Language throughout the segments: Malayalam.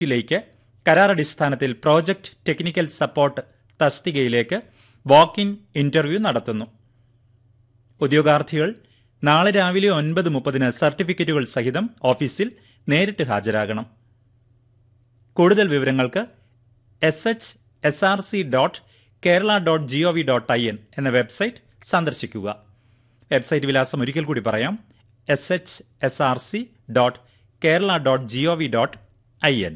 ിലേക്ക് കരാറടിസ്ഥാനത്തിൽ പ്രോജക്റ്റ് ടെക്നിക്കൽ സപ്പോർട്ട് തസ്തികയിലേക്ക് വാക്ക് ഇൻ ഇന്റർവ്യൂ നടത്തുന്നു ഉദ്യോഗാർത്ഥികൾ നാളെ രാവിലെ ഒൻപത് മുപ്പതിന് സർട്ടിഫിക്കറ്റുകൾ സഹിതം ഓഫീസിൽ നേരിട്ട് ഹാജരാകണം കൂടുതൽ വിവരങ്ങൾക്ക് S H S R C dot Kerala dot G O V dot I N എന്ന വെബ്സൈറ്റ് സന്ദർശിക്കുക വെബ്സൈറ്റ് വിലാസം ഒരിക്കൽ കൂടി പറയാം S H S R C dot Kerala dot G O V dot I N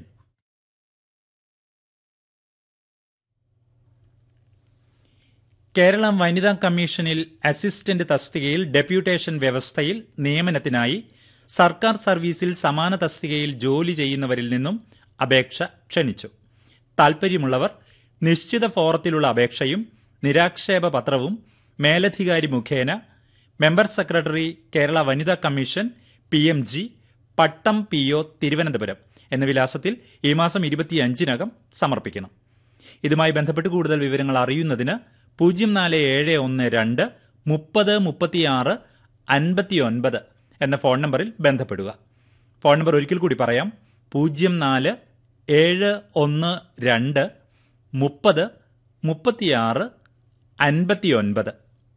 Kerala വനിതാ കമ്മീഷനിൽ അസിസ്റ്റന്റ് തസ്തികയിൽ ഡെപ്യൂട്ടേഷൻ വ്യവസ്ഥയിൽ നിയമനത്തിനായി സർക്കാർ സർവീസിൽ സമാന തസ്തികയിൽ ജോലി ചെയ്യുന്നവരിൽ നിന്നും അപേക്ഷ ക്ഷണിച്ചു താൽപ്പര്യമുള്ളവർ നിശ്ചിത ഫോറത്തിലുള്ള അപേക്ഷയും നിരാക്ഷേപ പത്രവും മേലധികാരി മുഖേന മെമ്പർ സെക്രട്ടറി കേരള വനിതാ commission P M G Pattom P O Thiruvananthapuram എന്ന വിലാസത്തിൽ ഈ മാസം ഇരുപത്തിയഞ്ചിനകം സമർപ്പിക്കണം ഇതുമായി ബന്ധപ്പെട്ട് കൂടുതൽ വിവരങ്ങൾ അറിയുന്നതിന് പൂജ്യം നാല് ഏഴ് ഒന്ന് രണ്ട് മുപ്പത് മുപ്പത്തിയാറ് അൻപത്തി ഒൻപത് എന്ന ഫോൺ നമ്പറിൽ ബന്ധപ്പെടുക ഫോൺ നമ്പർ ഒരിക്കൽ കൂടി പറയാം പൂജ്യം നാല് ഏഴ് ഒന്ന് രണ്ട് മുപ്പത് മുപ്പത്തിയാറ് അൻപത്തി ഒൻപത്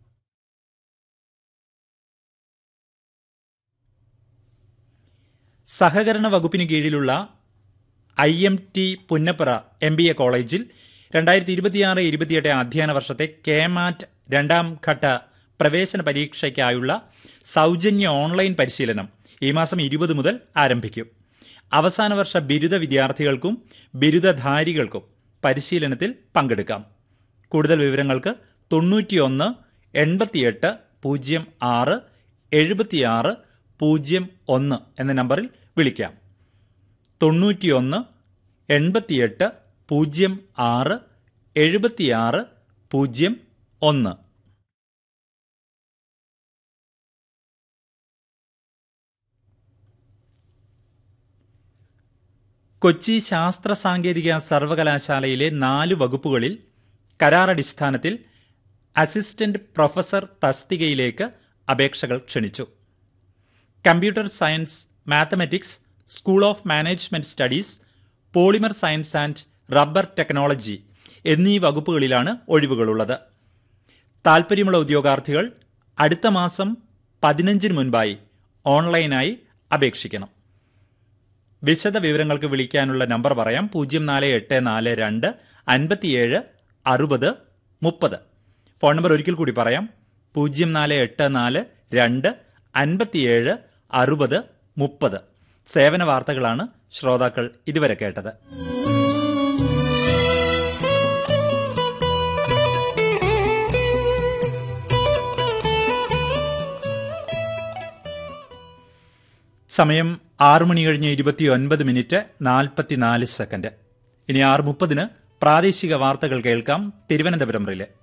സഹകരണ വകുപ്പിന് കീഴിലുള്ള I M T Punnapra M B A കോളേജിൽ രണ്ടായിരത്തി ഇരുപത്തിയാറ് ഇരുപത്തിയെട്ട് അധ്യയന വർഷത്തെ കെ മാറ്റ് രണ്ടാം ഘട്ട പ്രവേശന പരീക്ഷയ്ക്കായുള്ള സൗജന്യ ഓൺലൈൻ പരിശീലനം ഈ മാസം ഇരുപത് മുതൽ ആരംഭിക്കും അവസാന വർഷ ബിരുദ വിദ്യാർത്ഥികൾക്കും ബിരുദധാരികൾക്കും പരിശീലനത്തിൽ പങ്കെടുക്കാം കൂടുതൽ വിവരങ്ങൾക്ക് തൊണ്ണൂറ്റിയൊന്ന് എൺപത്തിയെട്ട് പൂജ്യം ആറ് എഴുപത്തിയാറ് പൂജ്യം ഒന്ന് എന്ന നമ്പറിൽ വിളിക്കാം തൊണ്ണൂറ്റിയൊന്ന് എൺപത്തിയെട്ട് പൂജ്യം ആറ് എഴുപത്തിയാറ് പൂജ്യം ഒന്ന് കൊച്ചി ശാസ്ത്ര സാങ്കേതിക സർവകലാശാലയിലെ നാല് വകുപ്പുകളിൽ കരാറടിസ്ഥാനത്തിൽ അസിസ്റ്റന്റ് പ്രൊഫസർ തസ്തികയിലേക്ക് അപേക്ഷകൾ ക്ഷണിച്ചു computer science mathematics school of management studies polymer science and rubber technology എന്നീ വകുപ്പുകളിലാണ് ഒഴിവുകളുള്ളത് താൽപ്പര്യമുള്ള ഉദ്യോഗാർത്ഥികൾ അടുത്ത മാസം പതിനഞ്ചിന് മുൻപായി ഓൺലൈനായി അപേക്ഷിക്കണം വിശദ വിവരങ്ങൾക്ക് വിളിക്കാനുള്ള നമ്പർ പറയാം പൂജ്യം നാല് എട്ട് നാല് രണ്ട് അൻപത്തിയേഴ് അറുപത് മുപ്പത് ഫോൺ നമ്പർ ഒരിക്കൽ കൂടി പറയാം പൂജ്യം നാല് എട്ട് നാല് രണ്ട് അൻപത്തിയേഴ് അറുപത് മുപ്പത് സേവന വാർത്തകളാണ് ശ്രോതാക്കൾ ഇതുവരെ കേട്ടത് സമയം ആറു മണി കഴിഞ്ഞ് ഇരുപത്തിയൊൻപത് മിനിറ്റ് നാൽപ്പത്തിനാല് സെക്കൻഡ് ഇനി ആറ് മുപ്പതിന് പ്രാദേശിക വാർത്തകൾ കേൾക്കാം തിരുവനന്തപുരം റിലെ